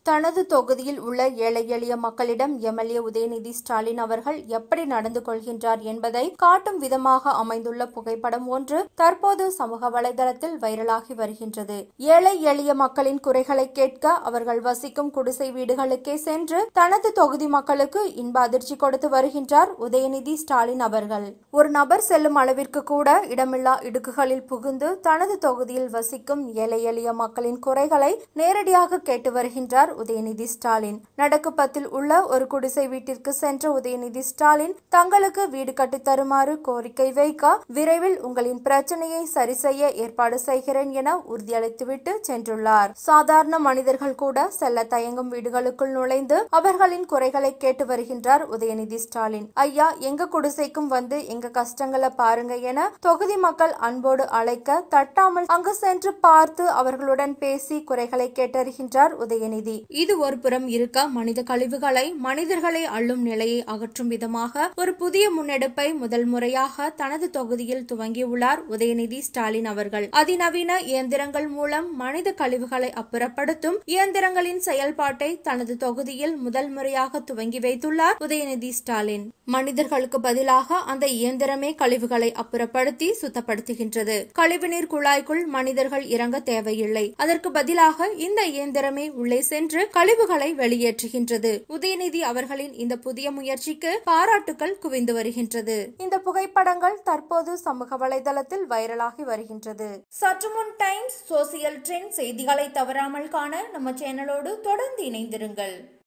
தனது தொகுதியில் உள்ள ஏழை எளிய மக்களிடம் எம்எல்ஏ உதயநிதி ஸ்டாலின் அவர்கள் எப்படி நடந்து கொள்கின்றார் என்பதை காட்டும் விதமாக அமைந்துள்ள புகைப்படம் ஒன்று தற்போது சமூக வலைதளத்தில் வைரலாகி வருகின்றது ஏழை எளிய மக்களின் குறைகளை கேட்க அவர்கள் வசிக்கும் குடிசை வீடுகளுக்கே சென்று தனது தொகுதி மக்களுக்கு இன்ப அதிர்ச்சி கொடுத்து வருகின்றார் உதயநிதி ஸ்டாலின் அவர்கள் ஒரு நபர் செல்லும் அளவிற்கு கூட இடமில்லா இடுக்குகளில் புகுந்து தனது தொகுதியில் வசிக்கும் ஏழை எளிய மக்களின் குறைகளை நேரடியாக கேட்டு வருகின்றார் உதயநிதி ஸ்டாலின் நடக்குப்பத்தில் உள்ள ஒரு குடிசை வீட்டிற்கு சென்ற உதயநிதி ஸ்டாலின் தங்களுக்கு வீடு கட்டித் தருமாறு கோரிக்கை வைக்க விரைவில் உங்களின் பிரச்சனையை சரி செய்ய ஏற்பாடு செய்கிறேன் என உறுதியளித்துவிட்டு சென்றுள்ளார் சாதாரண மனிதர்கள் கூட செல்ல தயங்கும் வீடுகளுக்குள் நுழைந்து அவர்களின் குறைகளை கேட்டு வருகின்றார் உதயநிதி ஸ்டாலின் ஐயா எங்க குடிசைக்கும் வந்து எங்க கஷ்டங்களை பாருங்க என தொகுதி மக்கள் அன்போடு அழைக்க தட்டாமல் அங்கு சென்று பார்த்து அவர்களுடன் பேசி குறைகளை கேட்டறிகின்றார் உதயநிதி இது ஒரு புறம் இருக்க மனித கழிவுகளை மனிதர்களை அள்ளும் நிலையை அகற்றும் விதமாக ஒரு புதிய முன்னெடுப்பை முதல் முறையாக தனது தொகுதியில் துவங்கியுள்ளார் உதயநிதி ஸ்டாலின் அவர்கள் அதிநவீன இயந்திரங்கள் மூலம் மனித கழிவுகளை அப்புறப்படுத்தும் இயந்திரங்களின் செயல்பாட்டை தனது தொகுதியில் முதல் முறையாக துவங்கி வைத்துள்ளார் உதயநிதி ஸ்டாலின் மனிதர்களுக்கு பதிலாக அந்த இயந்திரமே கழிவுகளை அப்புறப்படுத்தி சுத்தப்படுத்துகின்றது கழிவுநீர் குழாய்க்குள் மனிதர்கள் இறங்க தேவையில்லை அதற்கு பதிலாக இந்த இயந்திரமே உள்ளே சென்று கழிவுகளை வெளியேற்றுகின்றது உதயநிதி அவர்களின் இந்த புதிய முயற்சிக்கு பாராட்டுகள் குவிந்து வருகின்றது இந்த புகைப்படங்கள் தற்போது சமூக வலைதளத்தில் வைரலாகி வருகின்றது சற்று முன் டைம்ஸ் சோசியல் ட்ரெண்ட் செய்திகளை தவறாமல் காண நம்ம சேனலோடு தொடர்ந்து இணைந்திருங்கள்